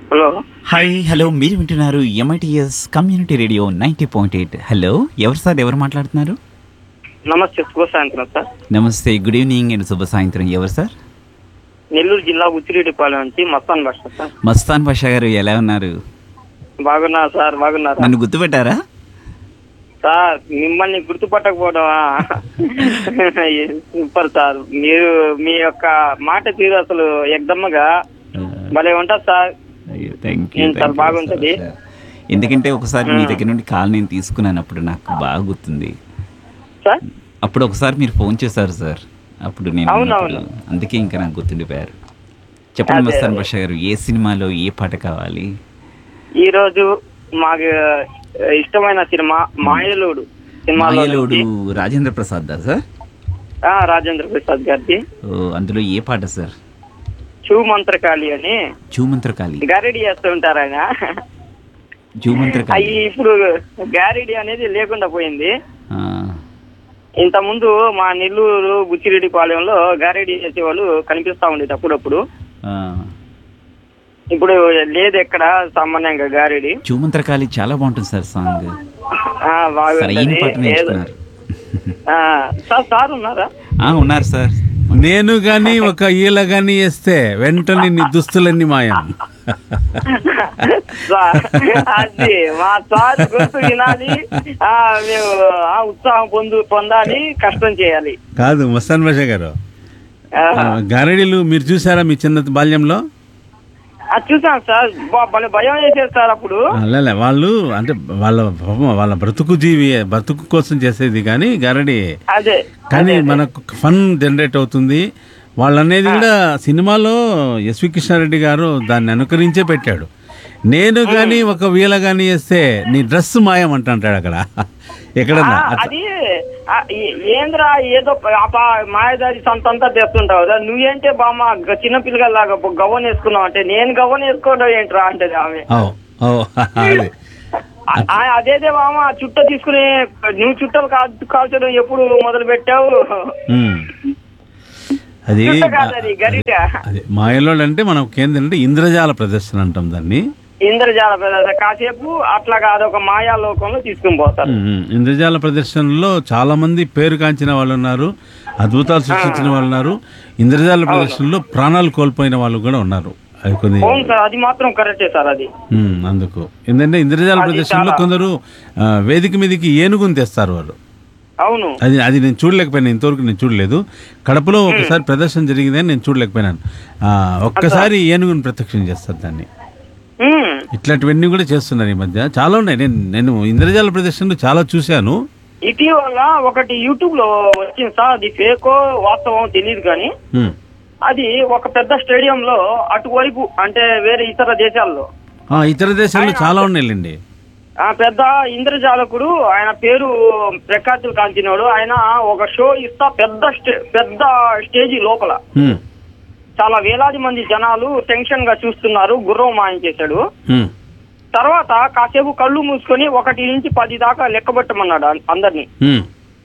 Hello hi hello మీరు వింటున్నారు MITS community radio ninety point eight hello ఎవరు sir ఎవరు మాట్లాడుతున్నారు నమస్తే శుభ సాయంత్రం సార్ నమస్తే గుడ్ ఈవినింగ్ అండ్ శుభ సాయంత్రం ఎవరు సార్ నెల్లూరు జిల్లా ఉచ్చిరెడ్డిపాలెం నుంచి మస్తాన్ భాష సార్ మస్తాన్ పాషా గారు ఎలా ఉన్నారు బాగున్నా సార్ బాగున్నారా నన్ను గుర్తుపెట్టారా సార్ మిమ్మల్ని గుర్తుపట్టకపోవడమా సూపర్ సార్ మీరు మీ యొక్క మాట తీరు అసలు ఎగ్దమ్మగా భలే ఉంటుంది సార్ అయ్యో థ్యాంక్ యూ ఏం సార్, బాగుంటది? ఎందుకంటే ఒకసారి మీ దగ్గర నుండి కాల్ నేను తీసుకున్నాను అప్పుడు నాకు బాగా గుర్తుంది సార్ అప్పుడు ఒకసారి మీరు ఫోన్ చేశారు సార్ అప్పుడు నేను అవును, ఉన్నప్పుడు. అందుకే ఇంకా నాకు గుర్తుండిపోయారు చెప్పండి అదే, మస్తాన్ అదే. పాషా గారు ఏ సినిమాలో ఏ పాట కావాలి ఈ రోజు మాకు ఇష్టమైన సినిమా మాయలోడు సినిమాలో మాయలోడు నుంచి, రాజేంద్ర ప్రసాద్ దా సార్ ఆ, రాజేంద్ర ప్రసాద్ గారిది ఓ, అందులో ఏ పాట సార్ చూ మంత్రకాళి అని చూమంత్రకాళి గారెడి చేస్తూ ఉంటారు ఆయన చూమంత్రకాళి అవి ఇప్పుడు గారెడి అనేది లేకుండా పోయింది ఆ, ఇంత ముందు మా నెల్లూరు బుచ్చిరెడ్డి పాలెంలో గారెడి చేసేవాళ్ళు కనిపిస్తా ఉండేది అప్పుడప్పుడు ఆ. ఇప్పుడు లేదు ఎక్కడ సామాన్యంగా గారెడి చూమంత్రకాళి చాలా బాగుంటుంది సార్ సాంగ్ ఆ, సరైన బాగుంటది పాట ఏదో- నేర్చుకున్నారు ఆ, సార్ సార్ ఉన్నారా ఆ, ఉన్నారు సార్ నేను గాని ఒక ఈల గాని వేస్తే వెంటనే నీ దుస్తులన్నీ మాయం సార్, అది మా సార్ గుర్తు వినాలి ఆ, మేము ఆ ఉత్సాహం పొందు పొందాలి కష్టం చేయాలి కాదు మస్తాన్ భాష గారు ఆ, ఆ, గారడీలు మీరు చూసారా మీ చిన్న బాల్యంలో అది చూసాం సార్ బా- భలే భయం వేసేది సార్ అప్పుడు అల్లలే వాళ్ళు అంటే వాళ్ళ పాపం వాళ్ళ బ్రతుకు జీవి బ్రతుకు కోసం చేసేది కానీ గారడి అదే కానీ మనకు ఫన్ జనరేట్ అవుతుంది వాళ్ళనేది కూడా సినిమాలో ఎస్వి కృష్ణారెడ్డి గారు దాన్ని అనుకరించే పెట్టాడు నేను కానీ ఒక వీల కానీ వేస్తే నీ డ్రెస్ మాయం అంటాడు అక్కడ ఎక్కడన్నా ఆ, అట్లా. అది ఆ, ఏ- ఏంద్రా ఏదో అబ్బా మాయదారి సంతంతా తెస్తుంటావు కదా నువ్వేంటే బామ్మ గ- చిన్న పిల్లగాలాగా గవ్వని వేసుకున్నావు అంటే నేను గవ్వని వేసుకోవడం ఏంట్రా అంటది ఆమె ఓ ఓ అది ఆ- ఆ, అదేదే బామ్మ చుట్ట తీసుకుని నువ్వు చుట్టలు కాల్ కాల్చడం ఎప్పుడు మొదలు పెట్టావు ఉమ్. అది చుట్ట కాదు అది గరిట అది మాయలోడు అంటే మనం ఏంటంటే ఇంద్రజాల ప్రదర్శన అంటాం దాన్ని ఇంద్రజాల ప్రదర్శన కాసేపు అట్లా కాదు ఒక మాయా లోకంలో తీసుకుని పోతారు ఉమ్, ఉమ్. ఇంద్రజాల ప్రదర్శనలో చాలా మంది పేరు కాంచిన వాళ్ళు ఉన్నారు అద్భుతాలు సృష్టించిన వాళ్ళు ఉన్నారు ఇంద్రజాల ప్రదర్శనలో ప్రాణాలు కోల్పోయిన వాళ్ళు కూడా ఉన్నారు అది కొన్ని అవును సార్ అది మాత్రం కరెక్టే సార్ అది ఉమ్, అందుకు ఏంటంటే ఇంద్రజాల అది ప్రదర్శనలో చాలా- కొందరు ఆ, వేదిక మీదకి ఏనుగుని తెస్తారు వాళ్ళు అవును అది అది నేను చూడలేకపోయినా ఇంతవరకు నేను చూడలేదు కడపలో ఒకసారి ప్రదర్శన జరిగిందని నేను చూడలేకపోయినాను ఆ, ఒక్కసారి ఏనుగుని ప్రత్యక్షం చేస్తారు దాన్ని ఉమ్. ఇట్లాంటివన్నీ కూడా చేస్తున్నారు ఈ మధ్య చాలా ఉన్నాయి నేను నేను ఇంద్రజాల ప్రదర్శనలు చాలా చూశాను ఇటీవల ఒకటి యూట్యూబ్ లో వచ్చింది సార్ అది ఫేకో వాస్తవం తెలియదు కానీ ఉమ్. అది ఒక పెద్ద స్టేడియం లో అటువైపు అంటే వేరే ఇతర దేశాల్లో ఆ, ఇతర దేశాల్లో చాలా ఉన్నాయిలేండి ఆ పెద్ద ఇంద్రజాలకుడు ఆయన పేరు ప్రఖ్యాతులు కాంచినోడు ఆయన ఒక షో ఇస్తా పెద్ద స్టే- పెద్ద స్టేజీ లోపల ఉమ్, చాలా వేలాది మంది జనాలు టెన్షన్ గా చూస్తున్నారు గుర్రం మాయం చేశాడు ఉమ్, తర్వాత కాసేపు కళ్ళు మూసుకొని ఒకటి నుంచి పది దాకా లెక్క పెట్టమన్నాడు అం- అందరినీ ఉమ్,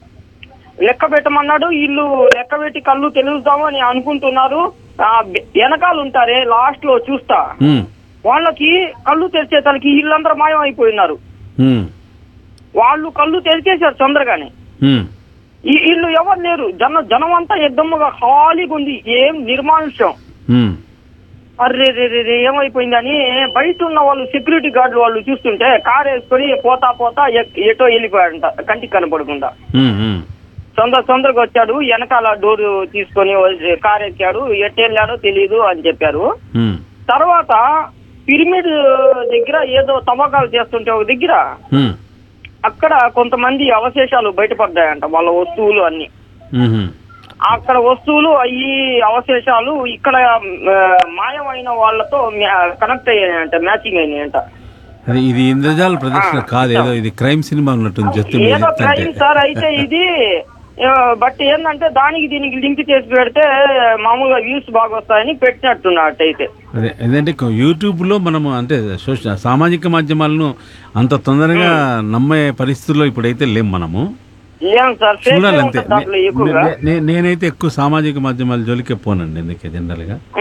లెక్క పెట్టమన్నాడు వీళ్ళు లెక్క పెట్టి కళ్ళు తెలుస్తామని అనుకుంటున్నారు ఆ, వె- వెనకాల ఉంటారే లాస్ట్ లో చూస్తా ఉమ్, వాళ్ళకి కళ్ళు తెరిచేతలకి వీళ్ళందరూ మాయం అయిపోయినారు ఉమ్, వాళ్ళు కళ్ళు తెరిచేశారు తొందరగానే ఉమ్, ఈ వీళ్ళు ఎవరు లేరు జన జనం అంతా ఎద్దమ్ముగా ఖాళీగా ఉంది ఏం నిర్మానుష్యం ఉమ్, అర్రే రే రే రే ఏమైపోయిందని బయట ఉన్న వాళ్ళు సెక్యూరిటీ గార్డు వాళ్ళు చూస్తుంటే కార్ వేసుకొని పోతా పోతా ఎ- ఎటో వెళ్ళిపోయాడంట కంటికి కనపడకుండా ఉమ్, ఉమ్, తొందర తొందరగా వచ్చాడు వెనకాల డోర్ తీసుకొని వచ్చి- కార్ ఎక్కాడు ఎటు వెళ్ళాడో తెలియదు అని చెప్పారు ఉమ్, తర్వాత పిరమిడ్ దగ్గర ఏదో తవ్వకాలు చేస్తుంటే ఒక దగ్గర ఉమ్, అక్కడ కొంతమంది అవశేషాలు బయటపడ్డాయంట వాళ్ళ వస్తువులు అన్ని ఉమ్, అక్కడ వస్తువులు ఈ అవశేషాలు ఇక్కడ ఆ, మాయమైన వాళ్ళతో కనెక్ట్ అయ్యాయంట మ్యాచింగ్ అయినాయంట అది ఇది ఇంద్రజాల ప్రదర్శన ఆ, కాదు ఏదో ఇది క్రైమ్ సినిమా ఉన్నట్టుంది చెప్తే మీరు ఏదో చెప్తుంటే క్రైమ్ సార్ అయితే ఇది ఆ, బట్ ఏంటంటే దానికి దీనికి లింక్ చేసి పెడితే మామూలుగా వ్యూస్ బాగా వస్తాయని పెట్టినట్టున్నట్టు అయితే అదే ఏంటంటే యూట్యూబ్ లో మనము అంటే సోషల్ సామాజిక మాధ్యమాలను అంత తొందరగా నమ్మే పరిస్థితుల్లో ఇప్పుడైతే లేం మనము ఏం సార్ fake చూడాలి ఏ అంతే ఉంటుంది దాంట్లో ఎక్కువగా నే- నే- నేనైతే ఎక్కువ సామాజిక మాధ్యమాల జోలికే పోనండి ఎందుకే జనరల్ గా ఉమ్, ఉమ్.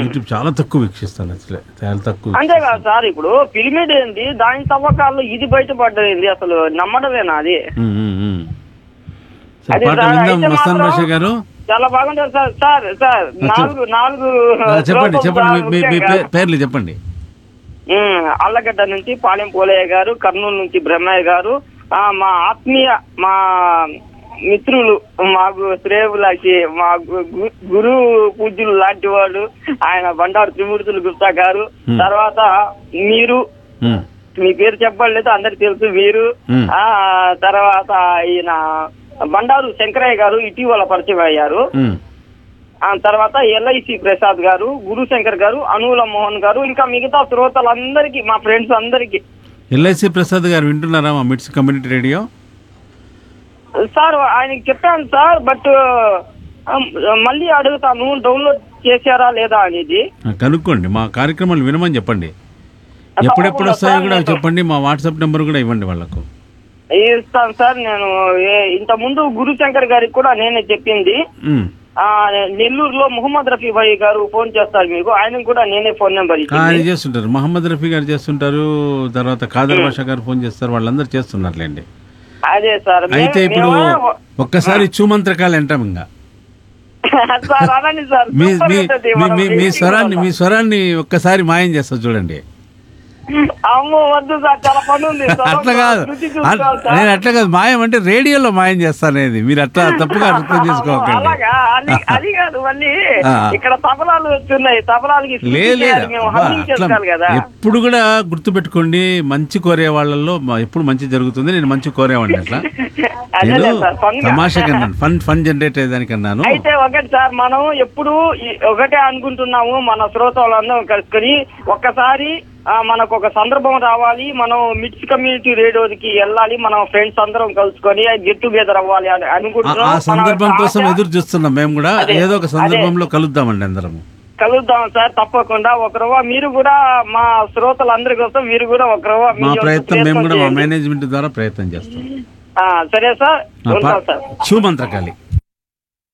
యూట్యూబ్ చాలా తక్కువ వీక్షిస్తాను అసలే చాలా తక్కువ అంతేకాదు సార్ ఇప్పుడు పిరమిడ్ ఏంది దాని తవ్వకాల్లో ఇది బయటపడ్డది అసలు నమ్మడమేనా అది ఉమ్, ఉమ్, ఉమ్. సరే, అది పాట సార్, విందాం అయితే మస్తాన్ మాత్రం భాష గారు చాలా బాగుంటుంది సార్ సార్ సార్ నాలుగు నాలుగు ఆ, చెప్పండి శ్లోకం చెప్పండి సార్ మీ- మీ- మీ ముఖ్యంగా. పే- పేర్లు చెప్పండి ఉమ్, అల్లగడ్డ నుంచి పాలెం పోలయ్య గారు కర్నూలు నుంచి బ్రహ్మయ్య గారు ఆ, మా ఆత్మీయ మా మిత్రులు మాకు శ్రేయబులాకి మా గు- గు- గురు పూజ్యులు లాంటి వాళ్ళు ఆయన బండారు త్రిమూర్తులు గుప్తా గారు Hmm. తర్వాత మీరు ఉమ్, మీ పేరు చెప్పలేదు అందరికి తెలుసు మీరు Hmm. ఆ తర్వాత ఈయన బండారు శంకరయ్య గారు ఇటీవల పరిచయం అయ్యారు ఉమ్. ఆ తర్వాత ఎల్ఐసి ప్రసాద్ గారు గురుశంకర్ గారు అనువుల మోహన్ గారు ఇంకా మిగతా శ్రోతలందరికీ మా ఫ్రెండ్స్ అందరికి ఎల్ఐసి ప్రసాద్ గారు వింటున్నారా మా మిట్స్ కమ్యూనిటీ రేడియో సార్ ఆయనకి చెప్పాను సార్ బట్ ఆ, మళ్ళీ అడుగుతాను డౌన్లోడ్ చేశారా లేదా అనేది ఆ, కనుక్కోండి మా కార్యక్రమాలు వినమని చెప్పండి ఎప్పుడెప్పుడు వస్తాయో కూడా చెప్పండి మా వాట్సాప్ నెంబర్ కూడా ఇవ్వండి వాళ్ళకు ఇస్తాను సార్ నేను ఏ- ఇంత ముందు గురుశంకర్ గారికి కూడా నేనే చెప్పింది ఉమ్. ఆ నెల్లూరులో ముహమ్మద్ రఫీ భాయ్ గారు ఫోన్ చేస్తారు మీకు ఆయనకు కూడా నేనే ఫోన్ నెంబర్ ఆ, ఇచ్చింది ఆయన చేస్తుంటారు మహమ్మద్ రఫీ గారు చేస్తుంటారు తర్వాత ఖాదర్ బాషా గారు ఫోన్ చేస్తారు వాళ్ళందరూ చేస్తున్నారులేండి అదే సార్ మే- అయితే ఇప్పుడు మేము- ఒక్కసారి చూమంత్రకాలు అంటాం ఇంకా సార్ అనండి సార్ మీ సూపర్ మీ ఉంటుంది. మీ- మనం మీ- మీ చేసి స్వరాన్ని కూడా. మీ స్వరాన్ని ఒక్కసారి మాయం చేస్తా చూడండి అమ్మో వద్దు సార్ చాలా పని ఉంది సార్. అట్లా కాదు రుచి అట్- చూసుకోవాలి సార్. నేను అట్లా కాదు మాయం అంటే రేడియోలో మాయం చేస్తానేది మీరు అట్లా తప్పుగా అర్థం చేసుకోకండి అలాగా అది అది కాదు మళ్ళీ ఆ. ఇక్కడ తబలాలు వస్తున్నాయి తబలాలకి శృతి లేదు లేదు చేయాలి, మేము అబ్బా, హమ్మింగ్ అట్లా చేసుకోవాలి కదా ఎప్పుడు కూడా గుర్తుపెట్టుకోండి మంచి కోరే వాళ్ళల్లో మ- ఎప్పుడు మంచి జరుగుతుంది నేను మంచి కోరేవాడిని అట్లా అదే నేను సార్ ఫన్ గా. తమాషా కన్నాను ఫన్ ఫన్ జనరేట్ అయ్యేదానికి అన్నాను అయితే ఒకటి సార్ మనం ఎప్పుడు ఈ- ఒకటే అనుకుంటున్నాము మన శ్రోతలందరం కలుసుకొని ఒక్కసారి ఆ, మనకు ఒక సందర్భం రావాలి మనం మిడ్స్ కమ్యూనిటీ రేడియోకి వెళ్ళాలి మనం ఫ్రెండ్స్ అందరం కలుసుకొని గెట్ టుగెదర్ అవ్వాలి అని ఆ- అనుకుంటున్నాం ఆ మన సందర్భం కోసం ఆశ ఎదురు చూస్తున్నాం మేము కూడా అదే, ఏదో ఒక అదే. సందర్భంలో కలుద్దామండి అందరము కలుద్దాం సార్ తప్పకుండా ఒకరవ మీరు కూడా మా శ్రోతలందరి కోసం మీరు కూడా ఒకరవ మీ మా యొక్క ప్రయత్నం మేము కూడా మా చేయండి. మేనేజ్మెంట్ ద్వారా ప్రయత్నం చేస్తాం ఆ, సరే సార్ ఆ, ఉంటాం పా- సార్ శుభమంత్రకాళి